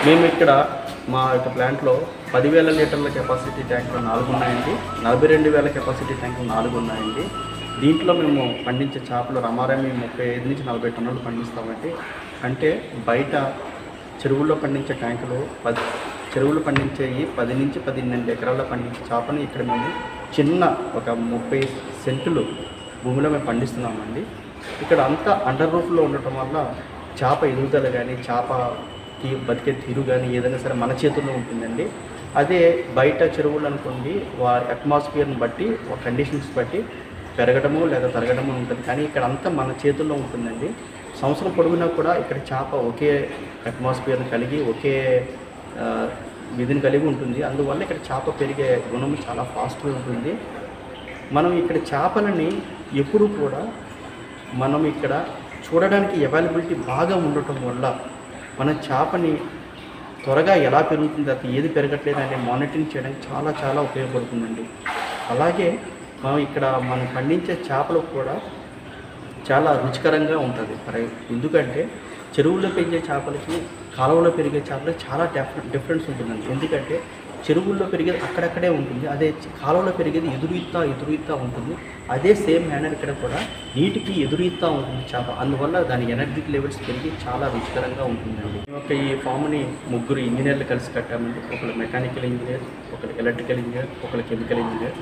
మేము ఇక్కడ మా యొక్క ప్లాంట్లో పదివేల లీటర్ల కెపాసిటీ ట్యాంకులు నాలుగు ఉన్నాయండి నలభై రెండు వేల కెపాసిటీ ట్యాంకులు నాలుగు ఉన్నాయండి దీంట్లో మేము పండించే చేపలు రమారమి ముప్పై ఐదు నుంచి నలభై టన్నులు పండిస్తామండి అంటే బయట చెరువుల్లో పండించే ట్యాంకులు పది చెరువులు పండించేవి పది నుంచి పదిహేను ఎకరాల్లో పండించే చేపని ఇక్కడ మేము చిన్న ఒక ముప్పై సెంటులు భూమిలో మేము పండిస్తున్నామండి ఇక్కడ అంతా అండర్ రూఫ్లో ఉండటం వల్ల చేప ఎదుగుదల కానీ చేపకి బతికే తీరు కానీ ఏదైనా సరే మన చేతుల్లో ఉంటుందండి అదే బయట చెరువులు అనుకోండి వారి అట్మాస్ఫియర్ని బట్టి కండిషన్స్ బట్టి పెరగడము లేదా తరగడము ఉంటుంది కానీ ఇక్కడ అంతా మన చేతుల్లో ఉంటుందండి సంవత్సరం పొడుగునా కూడా ఇక్కడ చేప ఒకే అట్మాస్ఫియర్ని కలిగి ఒకే ఆ, విధిని కలిగి ఉంటుంది అందువల్ల ఇక్కడ చేప పెరిగే గుణం చాలా ఫాస్ట్గా ఉంటుంది మనం ఇక్కడ చేపలని ఎప్పుడు కూడా మనం ఇక్కడ చూడడానికి అవైలబిలిటీ బాగా ఉండటం వల్ల మన చేపని త్వరగా ఎలా పెరుగుతుంది అది ఏది పెరగట్లేదు అనే మానిటరింగ్ చేయడానికి చాలా చాలా ఉపయోగపడుతుందండి అలాగే మనం ఇక్కడ మనం పండించే చేపలు కూడా చాలా రుచికరంగా ఉంటుంది మరి ఎందుకంటే చెరువుల్లో పెరిగే చేపలకి కాలువలో పెరిగే చేపలకి చాలా డిఫరె డిఫరెన్స్ ఉంటుందండి ఎందుకంటే చెరువుల్లో పెరిగేది అక్కడక్కడే ఉంటుంది అదే చ- కాలువలో పెరిగేది ఎదురుయిత్తా ఎదురుయిత్తా ఉంటుంది అదే సేమ్ మేనర్ ఇక్కడ కూడా నీటికి ఎదురుయిత్తా ఉంటుంది చేప అందువల్ల దాని ఎనర్జిక్ లెవెల్స్ పెరిగి చాలా రుచికరంగా ఉంటుందండి మేము ఒక ఈ ఫామ్ని ముగ్గురు ఇంజనీర్లు కలిసి కట్టామండి ఒకరు మెకానికల్ ఇంజనీర్ ఒకరు ఎలక్ట్రికల్ ఇంజనీర్ ఒకరు కెమికల్ ఇంజనీర్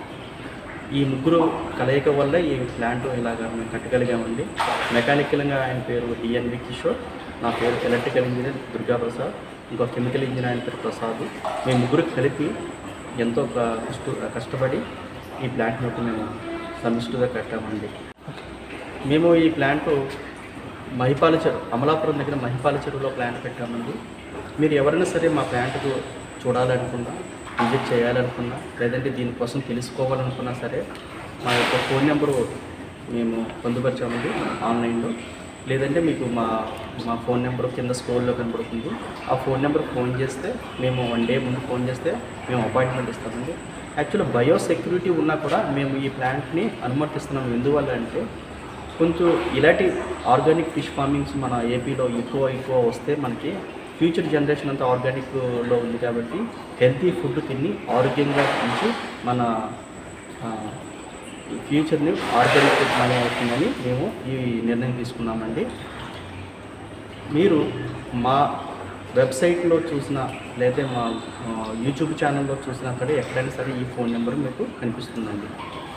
ఈ ముగ్గురు కలయిక వల్ల ఈ ప్లాంట్ ఇలాగ మేము కట్టగలిగామండి మెకానికల్గా ఆయన పేరు డిఎన్వి కిషోర్ నా పేరు ఎలక్ట్రికల్ ఇంజనీర్ దుర్గా ప్రసాద్ ఇంకో కెమికల్ ఇంజనీర్ ఆయన పేరు ప్రసాద్ మేము ముగ్గురు కలిపి ఎంతో క- కష్ట కష్టపడి ఈ ప్లాంట్ మొత్తం మేము సమిష్టిగా కట్టామండి మేము ఈ ప్లాంట్ మహిపాల చెరువు అమలాపురం దగ్గర మహిపాల చెరువులో ప్లాంట్ పెట్టామండి మీరు ఎవరైనా సరే మా ప్లాంట్కు చూడాలనుకున్నా విజిట్ చేయాలనుకున్నా లేదంటే దీనికోసం తెలుసుకోవాలనుకున్నా సరే మా యొక్క ఫోన్ నెంబరు మేము పొందుపరిచామండి ఆన్లైన్లో లేదంటే మీకు మా మా ఫోన్ నెంబర్ కింద స్క్రోల్లో కనబడుతుంది ఆ ఫోన్ నెంబర్ ఫోన్ చేస్తే మేము వన్ డే ముందు ఫోన్ చేస్తే మేము అపాయింట్మెంట్ ఇస్తామండి యాక్చువల్లీ బయో సెక్యూరిటీ ఉన్నా కూడా మేము ఈ ప్లాంట్ని అనుమతిస్తున్నాం ఎందువల్ల అంటే కొంచెం ఇలాంటి ఆర్గానిక్ ఫిష్ ఫార్మింగ్స్ మన ఏపీలో ఎక్కువ ఎక్కువ వస్తే మనకి ఫ్యూచర్ జనరేషన్ అంతా ఆర్గానిక్లో ఉంది కాబట్టి హెల్తీ ఫుడ్ తిని ఆరోగ్యంగా ఉంచి మన ఆ, ఈ ఫ్యూచర్ని ఆర్గానిక్ మనీ అవుతుందని మేము ఈ నిర్ణయం తీసుకున్నామండి మీరు మా వెబ్సైట్లో చూసిన లేదా మా ఆ, యూట్యూబ్ ఛానల్లో చూసినా సరే ఎక్కడైనా సరే ఈ ఫోన్ నెంబర్ మీకు కనిపిస్తుందండి